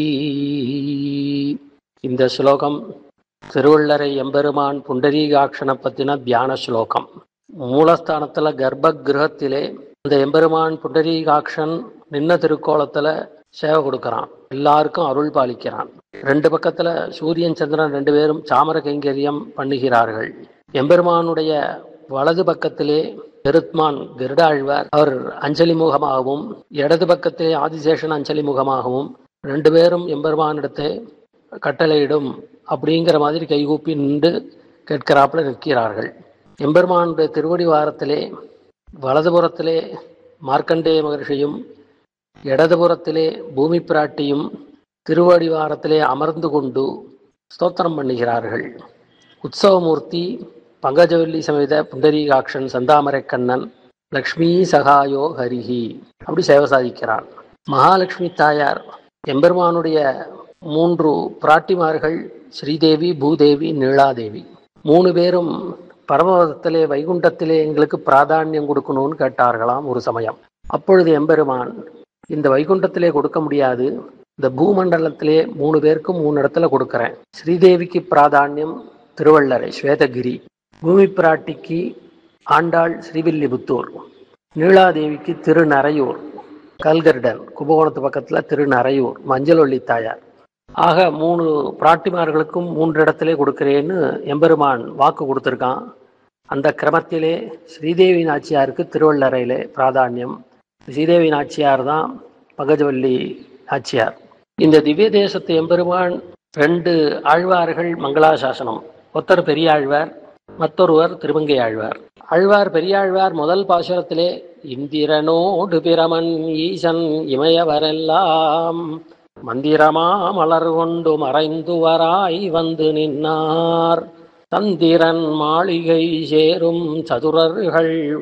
இந்த ஸ்லோகம் திருவள்ளரை எம்பெருமான் புண்டரீகாட்சனை பத்தின தியான ஸ்லோகம் மூலஸ்தானத்துல கர்ப்ப கிரகத்திலே இந்த எம்பெருமான் புண்டரீகாட்சன் நின்ன திருக்கோலத்துல சேவை கொடுக்கறான் எல்லாருக்கும் அருள் பாலிக்கிறான் ரெண்டு பக்கத்துல சூரியன் சந்திரன் ரெண்டு பேரும் சாமர கைங்கரியம் பண்ணுகிறார்கள் எம்பெருமானுடைய வலது பக்கத்திலே பெருத்மான் கருடாழ்வார் அவர் அஞ்சலி முகமாகவும் இடது பக்கத்திலே ஆதிசேஷன் அஞ்சலி முகமாகவும் ரெண்டு பேரும் எம்பெருமானிடத்தை கட்டளையிடும் அப்படிங்கிற மாதிரி கைகூப்பி நின்று கேட்கிறாப்புல நிற்கிறார்கள் எம்பெருமானுடைய திருவடி வாரத்திலே வலதுபுறத்திலே மார்க்கண்டேய மகர்ஷியும் இடதுபுறத்திலே பூமி பிராட்டியும் திருவடி வாரத்திலே அமர்ந்து கொண்டு ஸ்தோத்திரம் பண்ணுகிறார்கள் உற்சவமூர்த்தி பங்கஜவல்லி சமேத புண்டரீகாட்சன் சந்தாமரை கண்ணன் லக்ஷ்மி சகாயோ ஹரிஹி அப்படி சேவை சாதிக்கிறான் மகாலட்சுமி தாயார் எம்பெருமானுடைய மூன்று பிராட்டிமார்கள் ஸ்ரீதேவி பூதேவி நீலாதேவி மூணு பேரும் பரமபதத்திலே வைகுண்டத்திலே எங்களுக்கு பிராதானியம் கொடுக்கணும்னு கேட்டார்களாம் ஒரு சமயம் அப்பொழுது எம்பெருமான் இந்த வைகுண்டத்திலே கொடுக்க முடியாது இந்த பூமண்டலத்திலே மூணு பேருக்கும் மூணு இடத்துல கொடுக்கறேன் ஸ்ரீதேவிக்கு பிராதானியம் திருவள்ளரை ஸ்வேதகிரி பூமி பிராட்டிக்கு ஆண்டாள் ஸ்ரீவில்லிபுத்தூர் நீலாதேவிக்கு திருநரையூர் கல்கர்டன் கும்பகோணத்து பக்கத்தில் திருநரையூர் மஞ்சளொல்லி தாயார் ஆக மூணு பிராட்டிமார்களுக்கும் மூன்று இடத்திலே கொடுக்கிறேன்னு எம்பெருமான் வாக்கு கொடுத்துருக்கான் அந்த கிரமத்திலே ஸ்ரீதேவி நாச்சியாருக்கு திருவள்ளரையிலே பிராதானியம் ஸ்ரீதேவி நாச்சியார் தான் பகஜவல்லி நாச்சியார் இந்த திவ்ய தேசத்து எம்பெருமான் ரெண்டு ஆழ்வார்கள் மங்களாசாசனம் ஒருத்தர் பெரிய ஆழ்வார் மற்றொருவர் திருமங்கை ஆழ்வார் ஆழ்வார் பெரியாழ்வார் முதல் பாசுரத்திலே இந்திரனோடு பிரமன் ஈசன் இமயவரெல்லாம் மந்திரமா மலர் கொண்டு மறைந்து வராய் வந்து நின்னார் தந்திரன் மாளிகை சேரும் சதுரர்கள்